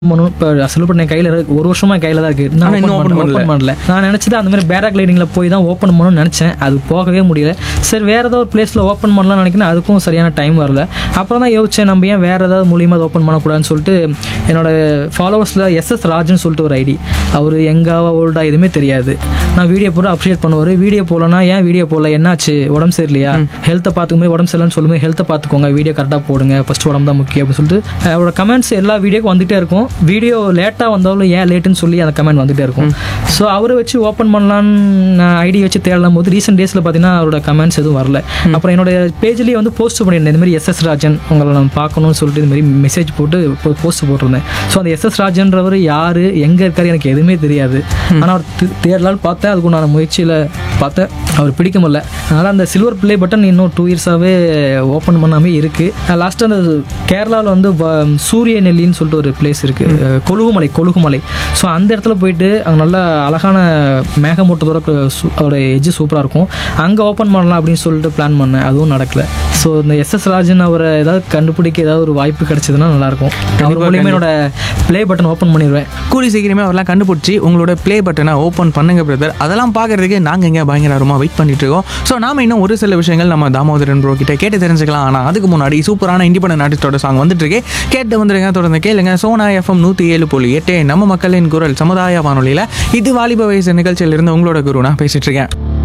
பண்ணணும் இப்போ செலவு பண்ண கையில் இருக்கு ஒரு வருஷமா கையில் தான் இருக்கு நான் ஆனா இன்னும் ஓப்பன் open பண்ணல பண்ணல நான் நினச்சது அந்த மாதிரி பேராக்ளைடிங்கில் போய் தான் ஓப்பன் பண்ணணும்னு நினச்சேன் அது போகவே முடியல சரி வேற ஏதாவது ஒரு பிளேஸில் ஓப்பன் பண்ணலாம்னு நினைக்கிறேன் அதுக்கும் சரியான டைம் வரல அப்புறம் தான் யோசிச்சேன் நம்ம ஏன் வேற ஏதாவது மூலியமாக அதை ஓப்பன் பண்ணக்கூடாதுன்னு சொல்லிட்டு என்னோட ஃபாலோவர்ஸில் எஸ்எஸ் ராஜ்னு சொல்லிட்டு ஒரு ஐடி அவர் எங்காவா ஓல்டா எதுவுமே தெரியாது நான் வீடியோ போட்டு அப்ரிஷியேட் பண்ணுவார் வீடியோ போடலன்னா ஏன் வீடியோ போடல என்னாச்சு உடம்பு சரியில்லையா ஹெல்த்தை பார்த்துக்கும்போது உடம்பு சரியில்லைன்னு சொல்லும்போது ஹெல்த்தை பார்த்துக்கோங்க வீடியோ கரெக்டாக போடுங்க ஃபர்ஸ்ட் உடம்பு தான் முக்கியம் அப்படின்னு சொல்லிட்டு அவரோட கமெண்ட்ஸ் எல்லா வீடியோக்கும் வந்துட்டே இருக்கும் வீடியோ லேட்டாக வந்தாலும் ஏன் லேட்டுன்னு சொல்லி அந்த கமெண்ட் வந்துட்டே இருக்கும் ஸோ அவரை வச்சு ஓப்பன் பண்ணலான்னு நான் ஐடி வச்சு தேடலாம் போது ரீசெண்ட் டேஸில் பார்த்தீங்கன்னா அவரோட கமெண்ட்ஸ் எதுவும் வரல அப்புறம் என்னோட பேஜ்லேயே வந்து போஸ்ட் பண்ணியிருந்தேன் இந்த மாதிரி எஸ்எஸ் ராஜன் உங்களை நம்ம பார்க்கணும்னு சொல்லிட்டு இந்த மாதிரி மெசேஜ் போட்டு போஸ்ட் போட்டிருந்தேன் ஸோ அந்த எஸ்எஸ் ராஜன்றவர் யார் எங்கே இருக்காரு எனக்கு எதுவுமே தெரியாது ஆனால் அவர் தே- தேடலான்னு பார்த்தேன் அதுக்கு நான் முயற்சியில் பார்த்தேன் அவர் பிடிக்க முடியல அதனால் அந்த சில்வர் ப்ளே பட்டன் இன்னும் டூ இயர்ஸாகவே ஓப்பன் பண்ணாமே இருக்குது லாஸ்ட்டு அந்த கேரளாவில் வந்து வ- சூரிய நெல்லின்னு சொல்லிட்டு ஒரு பிளேஸ் இருக்குது கொழுகுமலை கொழுகுமலை ஸோ அந்த இடத்துல போயிட்டு அங்கே நல்ல அழகான மேகமூட்டத்தோட க- சு- அதோட எஜ்ஜு சூப்பராக இருக்கும் அங்கே ஓப்பன் பண்ணலாம் அப்படின்னு சொல்லிட்டு பிளான் பண்ணேன் அதுவும் நடக்கல ஸோ இந்த எஸ்எஸ் ராஜன் அவரை ஏதாவது கண்டுபிடிக்க ஏதாவது ஒரு வாய்ப்பு கிடைச்சதுன்னா நல்லாயிருக்கும் அவர் மூலியமாக என்னோட ப்ளே பட்டன் ஓப்பன் பண்ணிடுவேன் கூலி சீக்கிரமே அவரெல்லாம் கண்டுபிடிச்சி உங்களோட ப்ளே பட்டனை ஓப்பன் பண்ணுங்க பிரதர் அதெல்லாம் பார்க்கறதுக்கு நாங்கள் இங்கே பயங்கர ஆர்வமாக வெயிட் பண்ணிட்டு இருக்கோம் ஸோ நாம இன்னும் ஒரு சில விஷயங்கள் நம்ம தாமோதரன் ப்ரோ கிட்ட கேட்டு தெரிஞ்சுக்கலாம் ஆனால் அதுக்கு முன்னாடி சூப்பரான இண்டிபெண்டன்ட் ஆர்டிஸ்டோட சாங் வந்துட்டு இருக்கு கேட்டு வந்துருங்க தொடர்ந்து கேளுங்க சோனா எஃப்எம் நூற்றி ஏழு புள்ளி எட்டு நம்ம மக்களின் குரல் சமுதாய வானொலியில் இது வாலிப வயசு நிகழ்ச்சியிலிருந்து உங்களோட குரு நான் பேசிட்டு இருக்கேன்